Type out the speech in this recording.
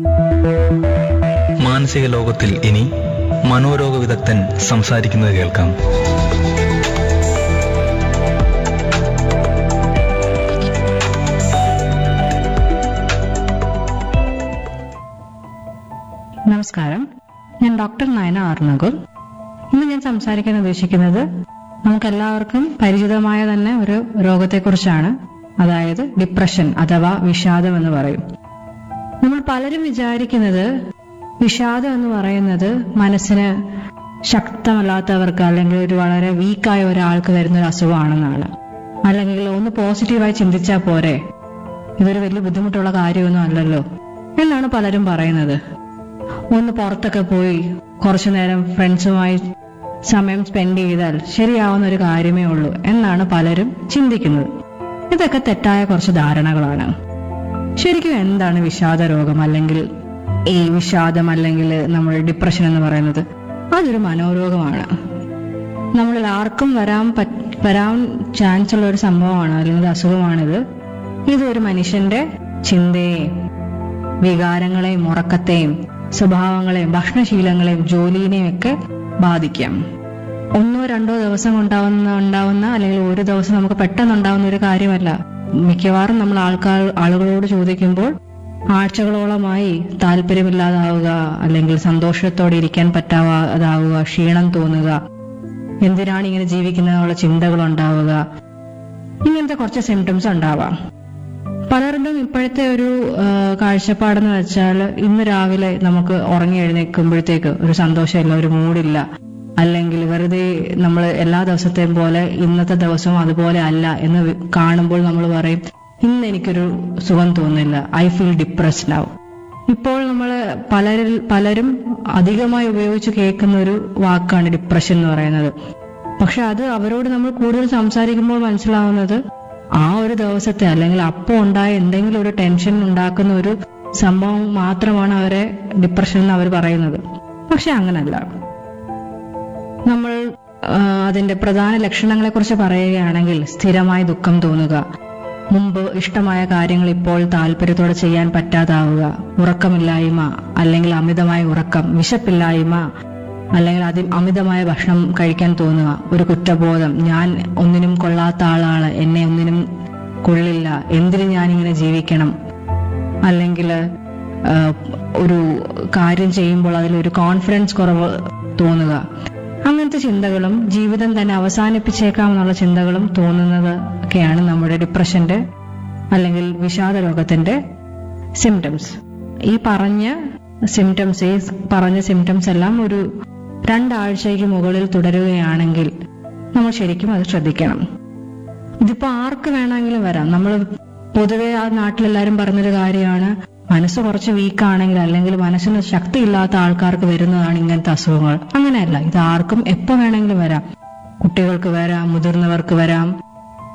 മാനസിക ലോകത്തിൽ ഇനി മനോരോഗ വിദഗ്ധൻ സംസാരിക്കുന്നത് കേൾക്കാം നമസ്കാരം ഞാൻ ഡോക്ടർ നയന ആർണകുൽ ഇന്ന് ഞാൻ സംസാരിക്കാൻ ഉദ്ദേശിക്കുന്നത് നമുക്കെല്ലാവർക്കും പരിചിതമായ തന്നെ ഒരു രോഗത്തെക്കുറിച്ചാണ് അതായത് ഡിപ്രഷൻ അഥവാ വിഷാദം എന്ന് പറയും നമ്മൾ പലരും വിചാരിക്കുന്നത് വിഷാദം എന്ന് പറയുന്നത് മനസ്സിന് ശക്തമല്ലാത്തവർക്ക് അല്ലെങ്കിൽ ഒരു വളരെ വീക്കായ ഒരാൾക്ക് വരുന്ന ഒരു അസുഖമാണെന്നാണ് അല്ലെങ്കിൽ ഒന്ന് പോസിറ്റീവായി ചിന്തിച്ചാൽ പോരെ ഇതൊരു വലിയ ബുദ്ധിമുട്ടുള്ള കാര്യമൊന്നും അല്ലല്ലോ എന്നാണ് പലരും പറയുന്നത് ഒന്ന് പുറത്തൊക്കെ പോയി കുറച്ചു നേരം ഫ്രണ്ട്സുമായി സമയം സ്പെൻഡ് ചെയ്താൽ ശരിയാവുന്ന ഒരു കാര്യമേ ഉള്ളൂ എന്നാണ് പലരും ചിന്തിക്കുന്നത് ഇതൊക്കെ തെറ്റായ കുറച്ച് ധാരണകളാണ് ശരിക്കും എന്താണ് വിഷാദ രോഗം അല്ലെങ്കിൽ ഈ വിഷാദം അല്ലെങ്കിൽ നമ്മൾ ഡിപ്രഷൻ എന്ന് പറയുന്നത് അതൊരു മനോരോഗമാണ് നമ്മളിൽ ആർക്കും വരാൻ പറ്റ വരാൻ ചാൻസ് ഉള്ള ഒരു സംഭവമാണ് അല്ലെങ്കിൽ ഒരു അസുഖമാണിത് ഇത് ഒരു മനുഷ്യന്റെ ചിന്തയെയും വികാരങ്ങളെയും ഉറക്കത്തെയും സ്വഭാവങ്ങളെയും ഭക്ഷണശീലങ്ങളെയും ജോലിനെയും ഒക്കെ ബാധിക്കാം ഒന്നോ രണ്ടോ ദിവസം ഉണ്ടാവുന്ന ഉണ്ടാവുന്ന അല്ലെങ്കിൽ ഒരു ദിവസം നമുക്ക് പെട്ടെന്ന് ഉണ്ടാവുന്ന ഒരു കാര്യമല്ല മിക്കവാറും നമ്മൾ ആൾക്കാർ ആളുകളോട് ചോദിക്കുമ്പോൾ ആഴ്ചകളോളമായി താല്പര്യമില്ലാതാവുക അല്ലെങ്കിൽ സന്തോഷത്തോടെ ഇരിക്കാൻ പറ്റാതാവുക ക്ഷീണം തോന്നുക എന്തിനാണ് ഇങ്ങനെ ജീവിക്കുന്നതിനുള്ള ചിന്തകൾ ഉണ്ടാവുക ഇങ്ങനത്തെ കുറച്ച് സിംറ്റംസ് ഉണ്ടാവാം പലരുടെയും ഇപ്പോഴത്തെ ഒരു ആ, കാഴ്ചപ്പാടെന്ന് വെച്ചാൽ ഇന്ന് രാവിലെ നമുക്ക് ഉറങ്ങി എഴുന്നേൽക്കുമ്പോഴത്തേക്ക് ഒരു സന്തോഷമില്ല ഒരു മൂഡില്ല അല്ലെങ്കിൽ വെറുതെ നമ്മൾ എല്ലാ ദിവസത്തെയും പോലെ ഇന്നത്തെ ദിവസവും അതുപോലെ അല്ല എന്ന് വി- കാണുമ്പോൾ നമ്മൾ പറയും ഇന്ന് എനിക്കൊരു സുഖം തോന്നുന്നില്ല ഐ ഫീൽ ഡിപ്രസ്ഡ് ആവും ഇപ്പോൾ നമ്മൾ പലരിൽ പലരും അധികമായി ഉപയോഗിച്ച് കേൾക്കുന്ന ഒരു വാക്കാണ് ഡിപ്രഷൻ എന്ന് പറയുന്നത് പക്ഷെ അത് അവരോട് നമ്മൾ കൂടുതൽ സംസാരിക്കുമ്പോൾ മനസ്സിലാവുന്നത് ആ ഒരു ദിവസത്തെ അല്ലെങ്കിൽ അപ്പോൾ ഉണ്ടായ എന്തെങ്കിലും ഒരു ടെൻഷൻ ഉണ്ടാക്കുന്ന ഒരു സംഭവം മാത്രമാണ് അവരെ ഡിപ്രഷൻ എന്ന് അവർ പറയുന്നത് പക്ഷെ അങ്ങനല്ല നമ്മൾ ആ, അതിന്റെ പ്രധാന ലക്ഷണങ്ങളെ കുറിച്ച് പറയുകയാണെങ്കിൽ സ്ഥിരമായി ദുഃഖം തോന്നുക മുമ്പ് ഇഷ്ടമായ കാര്യങ്ങൾ ഇപ്പോൾ താല്പര്യത്തോടെ ചെയ്യാൻ പറ്റാതാവുക ഉറക്കമില്ലായ്മ അല്ലെങ്കിൽ അമിതമായ ഉറക്കം വിശപ്പില്ലായ്മ അല്ലെങ്കിൽ അതി അമിതമായ ഭക്ഷണം കഴിക്കാൻ തോന്നുക ഒരു കുറ്റബോധം ഞാൻ ഒന്നിനും കൊള്ളാത്ത ആളാണ് എന്നെ ഒന്നിനും കൊള്ളില്ല എന്തിന് ഞാനിങ്ങനെ ജീവിക്കണം അല്ലെങ്കിൽ ഒരു കാര്യം ചെയ്യുമ്പോൾ അതിലൊരു കോൺഫിഡൻസ് കുറവ് തോന്നുക അങ്ങനത്തെ ചിന്തകളും ജീവിതം തന്നെ അവസാനിപ്പിച്ചേക്കാം എന്നുള്ള ചിന്തകളും തോന്നുന്നത് ഒക്കെയാണ് നമ്മുടെ ഡിപ്രഷന്റെ അല്ലെങ്കിൽ വിഷാദ രോഗത്തിന്റെ സിംറ്റംസ് ഈ പറഞ്ഞ സിംറ്റംസ് ഈ പറഞ്ഞ സിംറ്റംസ് എല്ലാം ഒരു രണ്ടാഴ്ചയ്ക്ക് മുകളിൽ തുടരുകയാണെങ്കിൽ നമ്മൾ ശരിക്കും അത് ശ്രദ്ധിക്കണം ഇതിപ്പോ ആർക്ക് വേണമെങ്കിലും വരാം നമ്മൾ പൊതുവെ ആ നാട്ടിലെല്ലാരും പറഞ്ഞൊരു കാര്യമാണ് മനസ്സ് കുറച്ച് വീക്കാണെങ്കിൽ അല്ലെങ്കിൽ മനസ്സിന് ശക്തിയില്ലാത്ത ആൾക്കാർക്ക് വരുന്നതാണ് ഇങ്ങനത്തെ അസുഖങ്ങൾ അങ്ങനെയല്ല ഇത് ആർക്കും എപ്പോ വേണമെങ്കിലും വരാം കുട്ടികൾക്ക് വരാം മുതിർന്നവർക്ക് വരാം